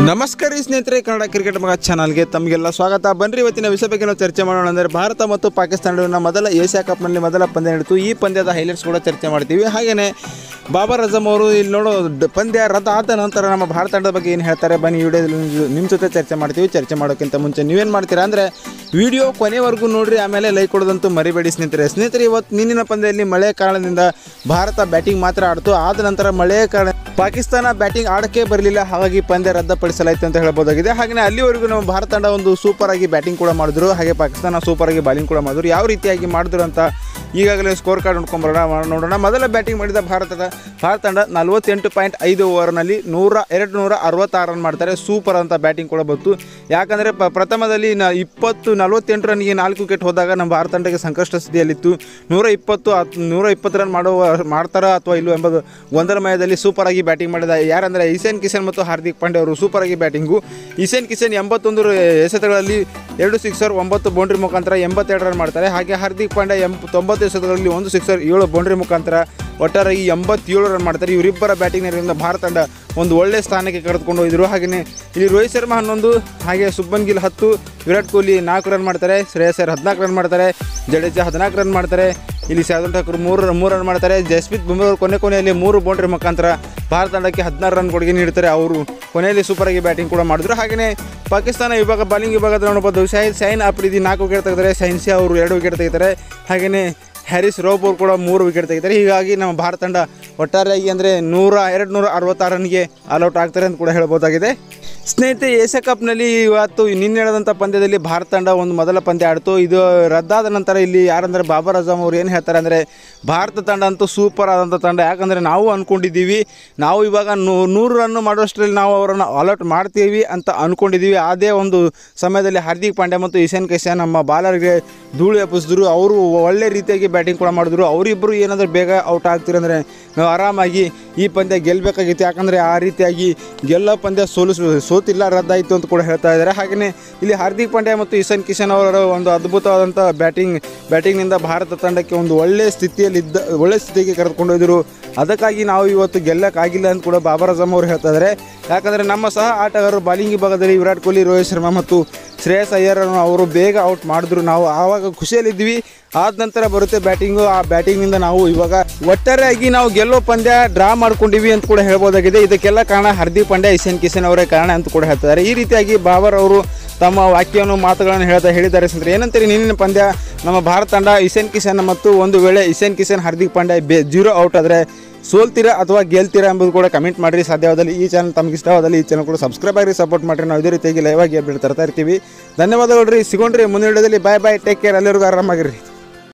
ನಮಸ್ಕಾರ ಈ ಸ್ನೇಹಿತರೆ ಕನ್ನಡ ಕ್ರಿಕೆಟ್ ಮಗ ಚಾನಲ್ಗೆ ತಮಗೆಲ್ಲ ಸ್ವಾಗತ ಬನ್ರಿ ಇವತ್ತಿನ ವಿಷಯ ಬಗ್ಗೆ ನಾವು ಚರ್ಚೆ ಮಾಡೋಣ ಅಂದರೆ ಭಾರತ ಮತ್ತು ಪಾಕಿಸ್ತಾನ ನಡುವಿನ ಮೊದಲ ಏಷ್ಯಾ ಕಪ್ನಲ್ಲಿ ಮೊದಲ ಪಂದ್ಯ ನಡೆಯಿತು ಈ ಪಂದ್ಯದ ಹೈಲೈಟ್ಸ್ ಕೂಡ ಚರ್ಚೆ ಮಾಡ್ತೀವಿ ಹಾಗೆಯೇ ಬಾಬರ್ ಅಜಮ್ ಅವರು ಇಲ್ಲಿ ನೋಡೋ ಡ- ಪಂದ್ಯ ರದ್ದು ಆದ ನಂತರ ನಮ್ಮ ಭಾರತ ತಂಡದ ಬಗ್ಗೆ ಏನು ಹೇಳ್ತಾರೆ ಬನ್ನಿ ವಿಡಿಯೋದಲ್ಲಿ ನಿಮ್ಮ ಜೊತೆ ಚರ್ಚೆ ಮಾಡ್ತೀವಿ ಚರ್ಚೆ ಮಾಡೋಕ್ಕಿಂತ ಮುಂಚೆ ನೀವೇನು ಮಾಡ್ತೀರಾ ಅಂದರೆ ವಿಡಿಯೋ ಕೊನೆವರೆಗೂ ನೋಡ್ರಿ ಆಮೇಲೆ ಲೈಕ್ ಕೊಡೋದಂತೂ ಮರಿಬೇಡಿ ಸ್ನೇಹಿತರೆ ಸ್ನೇಹಿತರೆ ಇವತ್ತು ನಿನ್ನಿನ ಪಂದ್ಯದಲ್ಲಿ ಮಳೆ ಕಾರಣದಿಂದ ಭಾರತ ಬ್ಯಾಟಿಂಗ್ ಮಾತ್ರ ಆಡ್ತು ಆದ ನಂತರ ಮಳೆ ಕಾರಣ ಪಾಕಿಸ್ತಾನ ಬ್ಯಾಟಿಂಗ್ ಆಡಕ್ಕೆ ಬರಲಿಲ್ಲ ಹಾಗಾಗಿ ಪಂದ್ಯ ರದ್ದುಪಡಿಸಲಾಯಿತು ಅಂತ ಹೇಳ್ಬೋದಾಗಿದೆ ಹಾಗೆ ಅಲ್ಲಿವರೆಗೂ ನಮ್ಮ ಭಾರತ ತಂಡ ಒಂದು ಸೂಪರ್ ಆಗಿ ಬ್ಯಾಟಿಂಗ್ ಕೂಡ ಮಾಡಿದ್ರು ಹಾಗೆ ಪಾಕಿಸ್ತಾನ ಸೂಪರ್ ಆಗಿ ಬಾಲಿಂಗ್ ಕೂಡ ಮಾಡಿದ್ರು ಯಾವ ರೀತಿಯಾಗಿ ಮಾಡಿದ್ರು ಅಂತ ಈಗಾಗಲೇ ಸ್ಕೋರ್ ಕಾರ್ಡ್ ನೋಡ್ಕೊಂಬರೋಣ ನೋಡೋಣ ಮೊದಲ ಬ್ಯಾಟಿಂಗ್ ಮಾಡಿದ ಭಾರತದ ಭಾರತ ತಂಡ ನಲವತ್ತೆಂಟು ಪಾಯಿಂಟ್ ಐದು ಓವರ್ನಲ್ಲಿ ನೂರ ಎರಡು ನೂರ ಅರವತ್ತಾರು ರನ್ ಮಾಡ್ತಾರೆ ಸೂಪರ್ ಅಂತ ಬ್ಯಾಟಿಂಗ್ ಕೂಡ ಬಂತು ಯಾಕಂದರೆ ಪ ಪ್ರಥಮದಲ್ಲಿ ನ ಇಪ್ಪತ್ತು ನಲವತ್ತೆಂಟು ರನ್ಗೆ ನಾಲ್ಕು ವಿಕೆಟ್ ಹೋದಾಗ ನಮ್ಮ ಭಾರತ ತಂಡಕ್ಕೆ ಸಂಕಷ್ಟ ಸ್ಥಿತಿಯಲ್ಲಿತ್ತು ನೂರ ಇಪ್ಪತ್ತು ಹತ್- ನೂರ ಇಪ್ಪತ್ತು ರನ್ ಮಾಡುವ ಮಾಡ್ತಾರಾ ಅಥವಾ ಇಲ್ಲೋ ಎಂಬುದು ಗೊಂದಲಮಯದಲ್ಲಿ ಸೂಪರ್ ಆಗಿ ಬ್ಯಾಟಿಂಗ್ ಮಾಡಿದ ಯಾರಂದರೆ ಇಸೇನ್ ಕಿಶನ್ ಮತ್ತು ಹಾರ್ದಿಕ್ ಪಾಂಡ್ಯ ಅವರು ಸೂಪರ್ ಆಗಿ ಬ್ಯಾಟಿಂಗು ಇಸೇನ್ ಕಿಶನ್ ಎಂಬತ್ತೊಂದು ರ- ಎಸೆತಗಳಲ್ಲಿ ಎರಡು ಸಿಕ್ಸರ್ ಒಂಬತ್ತು ಬೌಂಡ್ರಿ ಮುಖಾಂತರ ಎಂಬತ್ತೆರಡು ರನ್ ಮಾಡ್ತಾರೆ ಹಾಗೆ ಹಾರ್ದಿಕ್ ಪಾಂಡ್ಯ ಎಂಬ ತೊಂಬತ್ತು ಎಸೆತಗಳಲ್ಲಿ ಒಂದು ಸಿಕ್ಸರ್ ಏಳು ಬೌಂಡ್ರಿ ಮುಖಾಂತರ ಒಟ್ಟಾರೆಯಾಗಿ ಎಂಬತ್ತೇಳು ರನ್ ಮಾಡ್ತಾರೆ ಇವರಿಬ್ಬರ ಬ್ಯಾಟಿಂಗ್ನಿಂದ ಭಾರತ ತಂಡ ಒಂದು ಒಳ್ಳೆಯ ಸ್ಥಾನಕ್ಕೆ ಕರೆದುಕೊಂಡು ಹೋಗಿದ್ರು ಹಾಗೆಯೇ ಇಲ್ಲಿ ರೋಹಿತ್ ಶರ್ಮಾ ಹನ್ನೊಂದು ಹಾಗೆ ಸುಬ್ಬನ್ ಗಿಲ್ ಹತ್ತು ವಿರಾಟ್ ಕೊಹ್ಲಿ ನಾಲ್ಕು ರನ್ ಮಾಡ್ತಾರೆ ಶ್ರೇಯಸ್ ಅಯ್ಯರ್ ಹದಿನಾಲ್ಕು ರನ್ ಮಾಡ್ತಾರೆ ಜಡೇಜಾ ಹದಿನಾಲ್ಕು ರನ್ ಮಾಡ್ತಾರೆ ಇಲ್ಲಿ ಶಾರ್ದುಲ್ ಠಾಕೂರ್ ಮೂರು ಮೂರು ರನ್ ಮಾಡ್ತಾರೆ ಜಸ್ಪ್ರೀತ್ ಬುಮ್ರಾ ಅವರು ಕೊನೆ ಕೊನೆಯಲ್ಲಿ ಮೂರು ಬೌಂಡ್ರಿ ಮುಖಾಂತರ ಭಾರತ ತಂಡಕ್ಕೆ ಹದಿನಾರು ರನ್ ಕೊಡುಗೆ ನೀಡ್ತಾರೆ ಅವರು ಕೊನೆಯಲ್ಲಿ ಸೂಪರ್ ಆಗಿ ಬ್ಯಾಟಿಂಗ್ ಕೂಡ ಮಾಡಿದ್ರು ಹಾಗೆಯೇ ಪಾಕಿಸ್ತಾನ ವಿಭಾಗ ಬಾಲಿಂಗ್ ವಿಭಾಗದಲ್ಲಿ ನೋಡಬಹುದು ಶಾಹಿದ್ ಶೈನ್ ಅಪ್ರಿದಿ ನಾಲ್ಕು ವಿಕೆಟ್ ತೆಗೆದರೆ ಶೈನ್ ಶಾ ಅವರು ಎರಡು ವಿಕೆಟ್ ತೆಗಿತಾರೆ ಹಾಗೆಯೇ ಹ್ಯಾರಿಸ್ ರೋಪ್ ಅವರು ಕೂಡ ಮೂರು ವಿಕೆಟ್ ತೆಗಿತಾರೆ ಹೀಗಾಗಿ ನಮ್ಮ ಭಾರತ ತಂಡ ಒಟ್ಟಾರೆಯಾಗಿ ಅಂದರೆ ನೂರ ಎರಡು ನೂರ ಅರವತ್ತಾರು ರನ್ಗೆ ಆಲ್ಔಟ್ ಆಗ್ತಾರೆ ಅಂತ ಕೂಡ ಹೇಳ್ಬೋದಾಗಿದೆ ಸ್ನೇಹಿತರೆ ಏಷ್ಯಾ ಕಪ್ನಲ್ಲಿ ಇವತ್ತು ನಿನ್ನೆ ನಡೆದಂಥ ಪಂದ್ಯದಲ್ಲಿ ಭಾರತ ತಂಡ ಒಂದು ಮೊದಲ ಪಂದ್ಯ ಆಡ್ತು ಇದು ರದ್ದಾದ ನಂತರ ಇಲ್ಲಿ ಯಾರಂದರೆ ಬಾಬರ್ ಅಜಮ್ ಅವ್ರು ಏನು ಹೇಳ್ತಾರೆ ಅಂದರೆ ಭಾರತ ತಂಡ ಅಂತೂ ಸೂಪರ್ ಆದಂಥ ತಂಡ ಯಾಕಂದರೆ ನಾವು ಅಂದ್ಕೊಂಡಿದ್ದೀವಿ ನಾವು ಇವಾಗ ನೂ- ನೂರು ರನ್ ಮಾಡುವಷ್ಟರಲ್ಲಿ ನಾವು ಅವರನ್ನು ಅಲರ್ಟ್ ಮಾಡ್ತೀವಿ ಅಂತ ಅಂದ್ಕೊಂಡಿದ್ದೀವಿ ಅದೇ ಒಂದು ಸಮಯದಲ್ಲಿ ಹಾರ್ದಿಕ್ ಪಾಂಡ್ಯ ಮತ್ತು ಇಶಾನ್ ಕಿಶನ್ ನಮ್ಮ ಬಾಲರ್ಗೆ ಧೂಳು ಎಬ್ಬಿಸಿದ್ರು ಅವರು ಒಳ್ಳೆ ರೀತಿಯಾಗಿ ಬ್ಯಾಟಿಂಗ್ ಕೂಡ ಮಾಡಿದ್ರು ಅವರಿಬ್ಬರು ಏನಾದರೂ ಬೇಗ ಔಟ್ ಆಗ್ತೀರಿ ಅಂದರೆ ನಾವು ಆರಾಮಾಗಿ ಈ ಪಂದ್ಯ ಗೆಲ್ಲಬೇಕಾಗಿತ್ತು ಯಾಕಂದರೆ ಆ ರೀತಿಯಾಗಿ ಗೆಲ್ಲೋ ಪಂದ್ಯ ಸೋಲಿಸ್ ಸೋತಿಲ್ಲ ರದ್ದಾಯಿತು ಅಂತ ಕೂಡ ಹೇಳ್ತಾ ಇದ್ದಾರೆ ಹಾಗೆಯೇ ಇಲ್ಲಿ ಹಾರ್ದಿಕ್ ಪಾಂಡ್ಯ ಮತ್ತು ಇಶಾನ್ ಕಿಶನ್ ಅವರ ಒಂದು ಅದ್ಭುತವಾದಂಥ ಬ್ಯಾಟಿಂಗ್ ಬ್ಯಾಟಿಂಗ್ನಿಂದ ಭಾರತ ತಂಡಕ್ಕೆ ಒಂದು ಒಳ್ಳೆಯ ಸ್ಥಿತಿಯಲ್ಲಿದ್ದ ಒಳ್ಳೆಯ ಸ್ಥಿತಿಗೆ ಕರೆದುಕೊಂಡೋದ್ರು ಅದಕ್ಕಾಗಿ ನಾವು ಇವತ್ತು ಗೆಲ್ಲಕ್ಕಾಗಿಲ್ಲ ಅಂತ ಕೂಡ ಬಾಬರ್ ಅಜಮ್ ಅವರು ಹೇಳ್ತಾ ಇದ್ದಾರೆ ಯಾಕಂದರೆ ನಮ್ಮ ಸಹ ಆಟಗಾರರು ಬಾಲಿಂಗ್ ವಿಭಾಗದಲ್ಲಿ ವಿರಾಟ್ ಕೊಹ್ಲಿ ರೋಹಿತ್ ಶರ್ಮಾ ಮತ್ತು ಶ್ರೇಯಸ್ ಅಯ್ಯರನ್ನು ಅವರು ಬೇಗ ಔಟ್ ಮಾಡಿದ್ರು ನಾವು ಆವಾಗ ಖುಷಿಯಲ್ಲಿದ್ವಿ ಆದ ನಂತರ ಬರುತ್ತೆ ಬ್ಯಾಟಿಂಗು ಆ ಬ್ಯಾಟಿಂಗಿಂದ ನಾವು ಇವಾಗ ಒಟ್ಟಾರೆಯಾಗಿ ನಾವು ಗೆಲ್ಲೋ ಪಂದ್ಯ ಡ್ರಾ ಮಾಡ್ಕೊಂಡಿವಿ ಅಂತ ಕೂಡ ಹೇಳ್ಬೋದಾಗಿದೆ ಇದಕ್ಕೆಲ್ಲ ಕಾರಣ ಹಾರ್ದಿಕ್ ಪಾಂಡ್ಯ ಇಶಾನ್ ಕಿಶನ್ ಅವರೇ ಕಾರಣ ಅಂತ ಕೂಡ ಹೇಳ್ತಾರೆ ಈ ರೀತಿಯಾಗಿ ಬಾಬರ್ ಅವರು ತಮ್ಮ ವಾಕ್ಯವನ್ನು ಮಾತುಗಳನ್ನು ಹೇಳ್ತಾ ಹೇಳಿದ್ದಾರೆ ಸ್ನೇಹಿತರೆ ಏನಂತೀರಿ ನಿನ್ನಿನ ಪಂದ್ಯ ನಮ್ಮ ಭಾರತ ತಂಡ ಇಶಾನ್ ಕಿಶನ್ ಮತ್ತು ಒಂದು ವೇಳೆ ಇಶಾನ್ ಕಿಶನ್ ಹಾರ್ದಿಕ್ ಪಾಂಡ್ಯ ಬೆ ಜೀರೋ ಔಟ್ ಆದರೆ ಸೋಲ್ತೀರಾ ಅಥವಾ ಗೆಲ್ತೀರಾ ಎಂಬುದು ಕೂಡ ಕಮೆಂಟ್ ಮಾಡಿರಿ ಸಾಧ್ಯವಾದಲ್ಲಿ ಈ ಚಾನಲ್ ತಮ್ಗೆ ಇಷ್ಟವಾದಲ್ಲಿ ಈ ಚಾನಲ್ ಕೂಡ ಸಬ್ಸ್ಕ್ರೈಬ್ ಆಗಿ ಸಪೋರ್ಟ್ ಮಾಡಿರಿ ನಾವು ಇದೇ ರೀತಿಯಾಗಿ ಲೈವ್ ಆಗಿ ಅಪ್ಡೇಟ್ ತರ್ತಾ ಇರ್ತೀವಿ ಧನ್ಯವಾದಗಳು ರೀ ಸಿಗೋಣ್ರಿ ಮುಂದಿನ ವಿಡಿಯೋದಲ್ಲಿ ಬಾಯ್ ಬಾಯ್ ಟೇಕ್ ಕೇರ್ ಎಲ್ಲರಿಗೂ ಆರಾಮಾಗಿರಿ